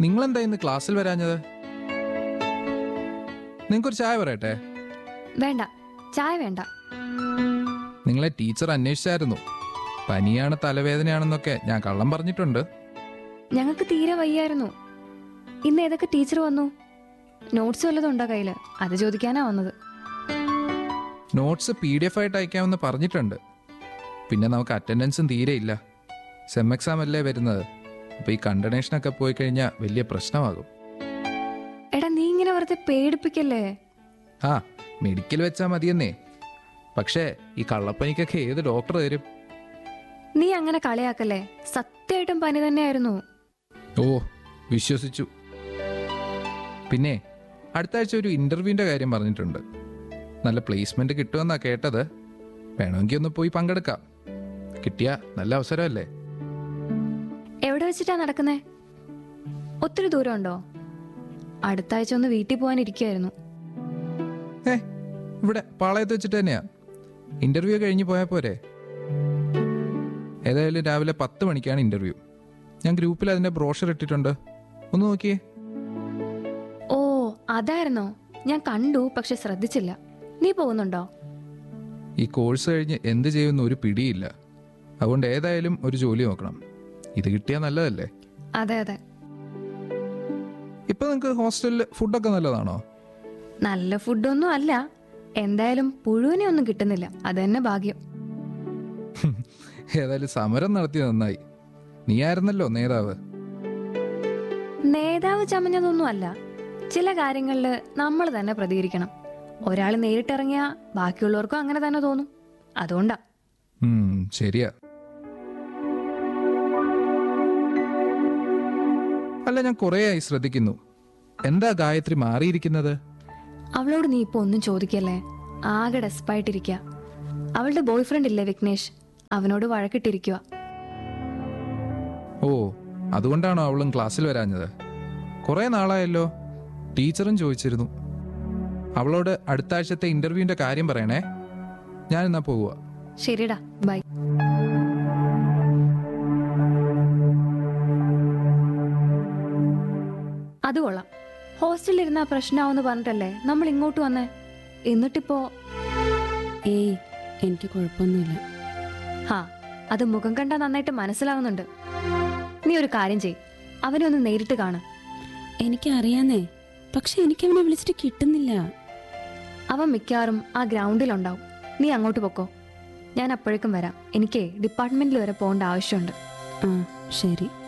നിങ്ങളെന്താ ഇന്ന് ക്ലാസ്സിൽ വരാഞ്ഞത് നിങ്ങൾക്കൊരു ചായ പറയട്ടെ വേണ്ട ചായ വേണ്ട നിങ്ങളെ ടീച്ചർ അന്വേഷിച്ചായിരുന്നു പനിയാണ് തലവേദനയാണെന്നൊക്കെ ഞാൻ കള്ളം പറഞ്ഞിട്ടുണ്ട് ഞങ്ങൾക്ക് തീരെ വയ്യായിരുന്നു ഇന്ന് ഏതൊക്കെ ടീച്ചർ വന്നു നോട്ട്സ് വല്ലതും ഉണ്ടോ കയ്യില് അത് ചോദിക്കാനാ വന്നത് നോട്ട്സ് പി ഡി എഫ് ആയിട്ട് അയക്കാമെന്ന് പറഞ്ഞിട്ടുണ്ട് പിന്നെ നമുക്ക് അറ്റൻഡൻസും തീരെ ഇല്ല സെം എക്സാം അല്ലേ വരുന്നത് അപ്പോൾ ഈ കണ്ടനേഷനൊക്കെ പോയി കഴിഞ്ഞാൽ വലിയ പ്രശ്നമാകും എടാ നീ ഇങ്ങനെ വെറുതെ പേടിപ്പിക്കല്ലേ ആ മെഡിക്കൽ വെച്ചാൽ മതിയെന്നേ പക്ഷേ ഈ കള്ളപ്പനിക്കൊക്കെ ഏത് ഡോക്ടർ തരും നീ അങ്ങനെ കളിയാക്കല്ലേ സത്യമായിട്ടും പനി തന്നെയായിരുന്നു ഓ വിശ്വസിച്ചു പിന്നെ അടുത്ത ആഴ്ച ഒരു ഇന്റർവ്യൂവിന്റെ കാര്യം പറഞ്ഞിട്ടുണ്ട് നല്ല പ്ലേസ്മെന്റ് കിട്ടുമെന്നാ കേട്ടത് വേണമെങ്കിൽ ഒന്ന് പോയി പങ്കെടുക്കാം കിട്ടിയ നല്ല അവസരമല്ലേ എവിടെ വെച്ചിട്ടാ നടക്കുന്നേ ഒത്തിരി ദൂരം ഉണ്ടോ അടുത്ത ആഴ്ച ഒന്ന് വീട്ടിൽ പോകാൻ ഇരിക്കുകയായിരുന്നു ഏ ഇവിടെ പാളയത്ത് വെച്ചിട്ട് തന്നെയാ ഇന്റർവ്യൂ കഴിഞ്ഞ് പോയാൽ പോരെ ഏതായാലും രാവിലെ പത്ത് മണിക്കാണ് ഇന്റർവ്യൂ ഞാൻ ഗ്രൂപ്പിൽ അതിന്റെ ബ്രോഷർ ഇട്ടിട്ടുണ്ട് ഒന്ന് നോക്കിയേ ഓ അതായിരുന്നോ ഞാൻ കണ്ടു പക്ഷെ ശ്രദ്ധിച്ചില്ല നീ പോകുന്നുണ്ടോ ഈ കോഴ്സ് കഴിഞ്ഞ് എന്ത് ചെയ്യുമെന്ന് ഒരു പിടിയില്ല അതുകൊണ്ട് ഏതായാലും ഒരു ജോലി നോക്കണം ഇത് കിട്ടിയാൽ നല്ലതല്ലേ അതെ അതെ ഇപ്പൊ നിങ്ങൾക്ക് ഹോസ്റ്റലിൽ ഫുഡൊക്കെ നല്ലതാണോ നല്ല ഫുഡൊന്നും അല്ല എന്തായാലും പുഴുവിനെ ഒന്നും കിട്ടുന്നില്ല അത് തന്നെ ഭാഗ്യം ഏതായാലും സമരം നടത്തി നന്നായി നീ ആയിരുന്നല്ലോ നേതാവ് നേതാവ് ചമഞ്ഞതൊന്നും അല്ല ചില കാര്യങ്ങളിൽ നമ്മൾ തന്നെ പ്രതികരിക്കണം ഒരാൾ നേരിട്ടിറങ്ങിയ ബാക്കിയുള്ളവർക്കും അങ്ങനെ തന്നെ തോന്നും അതുകൊണ്ടാ ഉം, ശരിയാ അല്ല ഞാൻ കുറേയായി ശ്രദ്ധിക്കുന്നു എന്താ ഗായത്രി മാറിയിരിക്കുന്നത് അവളോട് നീ ഇപ്പൊ ഒന്നും ചോദിക്കല്ലേ ആകെ ഡെസ്പായിട്ടിരിക്കുക അവളുടെ ബോയ് ഫ്രണ്ട് ഇല്ലേ വിഘ്നേഷ് അവനോട് വഴക്കിട്ടിരിക്കുക ഓ അതുകൊണ്ടാണോ അവളും ക്ലാസ്സിൽ വരാഞ്ഞത് കുറേ നാളായല്ലോ ടീച്ചറും ചോദിച്ചിരുന്നു അവളോട് അടുത്ത ആഴ്ചത്തെ ഇന്റർവ്യൂവിന്റെ കാര്യം പറയണേ ഞാൻ എന്നാ പോവുക ശരിടാ ബൈ അത് കൊള്ളാം ഹോസ്റ്റലിൽ ഇരുന്ന പ്രശ്നമാവെന്ന് പറഞ്ഞിട്ടല്ലേ നമ്മൾ ഇങ്ങോട്ട് വന്നേ എന്നിട്ടിപ്പോ ഏയ് എനിക്ക് കുഴപ്പമൊന്നുമില്ല ഹാ അത് മുഖം കണ്ടാ നന്നായിട്ട് മനസ്സിലാവുന്നുണ്ട് നീ ഒരു കാര്യം ചെയ് അവനെ ഒന്ന് നേരിട്ട് കാണ് എനിക്കറിയാന്നേ പക്ഷെ എനിക്ക് അവനെ വിളിച്ചിട്ട് കിട്ടുന്നില്ല അവൻ മിക്കവാറും ആ ഗ്രൗണ്ടിലുണ്ടാവും നീ അങ്ങോട്ട് പൊക്കോ ഞാൻ അപ്പോഴേക്കും വരാം എനിക്ക് ഡിപ്പാർട്ട്മെന്റിൽ വരെ പോകേണ്ട ആവശ്യമുണ്ട് ആ ശരി